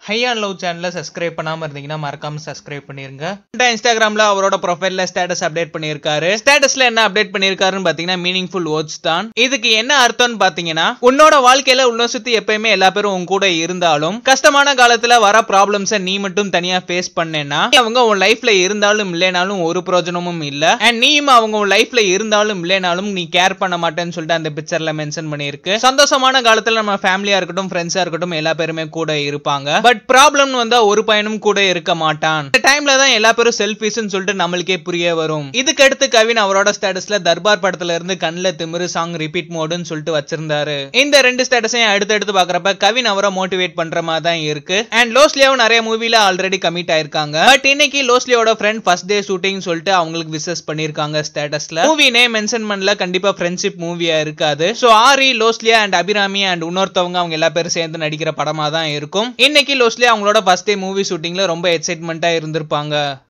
ஹையான் love சேனலை subscribe பண்ணாம இருந்தீங்கன்னா மறக்காம சப்ஸ்கிரைப் பண்ணிருங்க இன்ஸ்டாகிராம்ல அவரோட ப்ரொஃபைல்ல ஸ்டேட்டஸ் அப்டேட் பண்ணியிருக்காரு ஸ்டேட்டஸ்ல என்ன அப்டேட் பண்ணியிருக்காருன்னு பாத்தீங்கன்னா மீனிங்ஃபுல் வேர்ட்ஸ் தான் இதுக்கு என்ன அர்த்தம்னு பாத்தீங்கன்னா உன்னோட வாழ்க்கையில உன்னை சுத்தி எப்பயுமே எல்லா பேரும் உன் கூட இருந்தாலும் கஷ்டமான காலத்துல வர ப்ராப்ளம்ஸை நீ மட்டும் தனியா ஃபேஸ் பண்ணேன்னா அவங்க உன் லைஃப்ல இருந்தாலும் இல்லைனாலும் ஒரு பிரயோஜனமும் இல்ல அண்ட் நீயும் அவங்க உன் லைஃப்ல இருந்தாலும் இல்லைனாலும் நீ கேர் பண்ண மாட்டேன்னு சொல்லிட்டு அந்த பிக்சர்ல மென்ஷன் பண்ணியிருக்கு சந்தோஷமான காலத்துல நம்ம ஃபேமிலியா இருக்கட்டும் ஃப்ரெண்ட்ஸா இருக்கட்டும் எல்லா பேருமே கூட இருப்பாங்க பட் ப்ராப்ளம் வந்தா ஒரு பையனும் கூட இருக்க மாட்டான் இந்த டைம்ல தான் எல்லா பேரும் செல்ஃபிஷ்னு சொல்லிட்டு நம்மளுக்கே புரிய வரும் இதுக்கு அடுத்து கவின் அவரோட ஸ்டேட்டஸ்ல தர்பார் படத்துல இருந்து கண்ணுல திமிரு சாங் ரிப்பீட் மோடுன்னு சொல்லிட்டு வச்சிருந்தாரு இந்த ரெண்டு ஸ்டேட்டஸையும் அடுத்து அடுத்து பாக்குறப்ப கவின் அவரை மோட்டிவேட் பண்ற மாதிரி தான் இருக்கு அண்ட் லோஸ்லியாவும் நிறைய மூவில ஆல்ரெடி கமிட் ஆயிருக்காங்க பட் இன்னைக்கு லோஸ்லியோட ஃப்ரெண்ட் ஃபர்ஸ்ட் டே ஷூட்டிங் சொல்லிட்டு அவங்களுக்கு விசஸ் பண்ணிருக்காங்க ஸ்டேட்டஸ்ல மூவி நேம் மென்ஷன் பண்ணல கண்டிப்பா ஃப்ரெண்ட்ஷிப் மூவியா இருக்காது so Aari Losliya and Abirami and இன்னொருத்தவங்க அவங்க எல்லா பேரும் சேர்ந்து நடிக்கிற படமா தான் இருக்கும் இன்னைக்கு லோஸ்லியா அவங்களோட ஃபர்ஸ்ட் டே மூவி ஷூட்டிங்ல ரொம்ப எக்ஸைட்மெண்ட்டா இருந்திருப்பாங்க